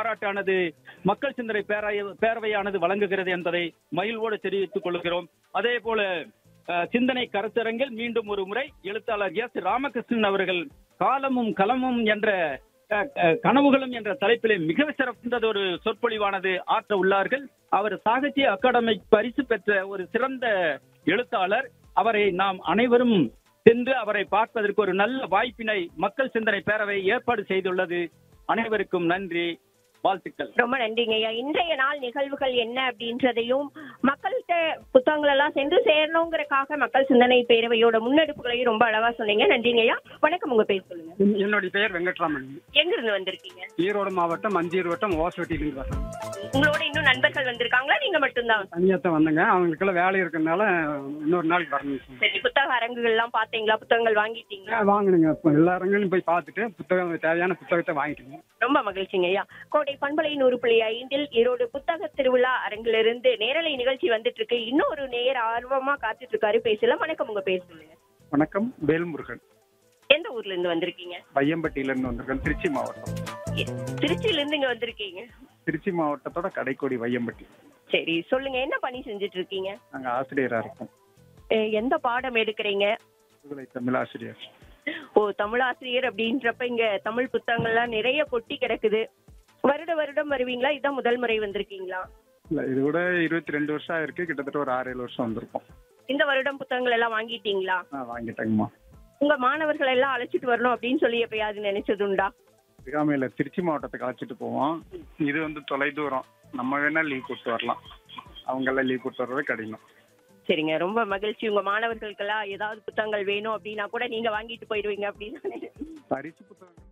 பாராட்டானது மக்கள் சிந்தனை பேராய- பேரவையானது வழங்குகிறது என்பதை மகிழ்வோடு தெரிவித்துக் கொள்கிறோம் அதே போல அஹ், சிந்தனை கருத்தரங்கில் மீண்டும் ஒரு முறை எழுத்தாளர் எஸ் ராமகிருஷ்ணன் அவர்கள் காலமும் களமும் என்ற அஹ், அஹ், கனவுகளும் என்ற தலைப்பிலே மிக சிறந்ததொரு சொற்பொழிவானது ஆற்ற உள்ளார்கள் அவர் சாகித்ய அகாடமி பரிசு பெற்ற ஒரு சிறந்த எழுத்தாளர் அவரை நாம் அனைவரும் சென்று அவரை பார்ப்பதற்கு ஒரு நல்ல வாய்ப்பினை மக்கள் சிந்தனை பேரவை ஏற்பாடு செய்துள்ளது அனைவருக்கும் நன்றி வாழ்த்துக்கள் ரொம்ப நன்றிங்க ஐயா இன்றைய நாள் நிகழ்வுகள் என்ன அப்படின்றதையும் மக்கள்கிட்ட புத்தகங்கள் எல்லாம் சென்று சேரணுங்கிறக்காக மக்கள் சிந்தனை பேரவையோட முன்னெடுப்புகளையும் ரொம்ப அழகா சொன்னீங்க நன்றிங்க ஐயா வணக்கம் உங்க பேர் சொல்லுங்க என்னுடைய பெயர் வெங்கட்ராமன் எங்க இருந்து வந்திருக்கீங்க ஈரோடு மாவட்டம் மஞ்சீர் வட்டம் ஓசோட்டிலிருந்து வரேன் உங்களோட இன்னும் நண்பர்கள் வந்திருக்காங்களா நீங்க மட்டும்தான் தனியாத்தான் வந்தேங்க அவங்களுக்கெல்லாம் வேலை இருக்கறனால இன்னொரு நாளைக்கு வரணும் சார். சரி புத்தக அரங்குகள் எல்லாம் பாத்தீங்களா புத்தகங்கள் வாங்கிட்டீங்களா ஆ, வாங்கணுங்க இப்போ எல்லா இடங்களையும் போய் பார்த்துட்டு புத்தகம் தேவையான புத்தகத்தை வாங்கிட்டுங்க ரொம்ப மகிழ்ச்சிங்க ஐயா கோட்டை பண்பலை நூறு புள்ளி ஐந்தில் ஈரோடு புத்தக திருவிழா அரங்கிலிருந்து நேரலை நிகழ்ச்சி வந்துட்டு இருக்கு இன்னொரு நேர் ஆர்வமா காத்துட்டு இருக்காரு பேசலாம் வணக்கம் உங்க பேர் சொல்லுங்க வணக்கம் வேல்முருகன் எந்த ஊர்ல இருந்து வந்திருக்கீங்க வையம்பட்டியிலேருந்து வந்திருக்கேன் திருச்சி மாவட்டம் எ- திருச்சியில இருந்து இங்க வந்திருக்கீங்க திருச்சி மாவட்டத்தோட கடைக்கோடி வையம்பட்டி சரி சொல்லுங்க என்ன பணி செஞ்சுட்டு இருக்கீங்க நாங்கள் ஆசிரியராக இருக்கோம் எ- எந்த பாடம் எடுக்கிறீங்க புதுவை தமிழ் ஆசிரியர் ஓ தமிழாசிரியர் அப்படின்றப்ப இங்க தமிழ் புத்தகங்கள்லாம் நிறைய கொட்டி கிடக்குது வருட வருடம் வருவீங்களா இதான் முதல் முறை வந்திருக்கீங்களா இல்லை இது கூட இருபத்தி ரெண்டு வருஷம் ஆயிருக்கு கிட்டத்தட்ட ஒரு ஆறு ஏழு வருஷம் வந்திருக்கோம் இந்த வருடம் புத்தகங்கள் எல்லாம் வாங்கிட்டீங்களா ஆ வாங்கிட்டேங்கம்மா உங்க மாணவர்கள் எல்லாம் அழைச்சிட்டு வரணும் அப்படின்னு சொல்லி எப்பயாவது நினைச்சதுண்டா சிகாமையில் திருச்சி மாவட்டத்துக்கு அழைச்சிட்டு போவோம் இது வந்து தொலைதூரம் நம்ம வேணா லீவ் போட்டு வரலாம் அவங்கெல்லாம் லீவ் போட்டு வர்றது கடினம் சரிங்க ரொம்ப மகிழ்ச்சி உங்க மாணவர்களுக்கெல்லாம் ஏதாவது புத்தகங்கள் வேணும் அப்படின்னா கூட நீங்க வாங்கிட்டு போயிடுவீங்க அப்படின்னு பரிசு புத்தகம்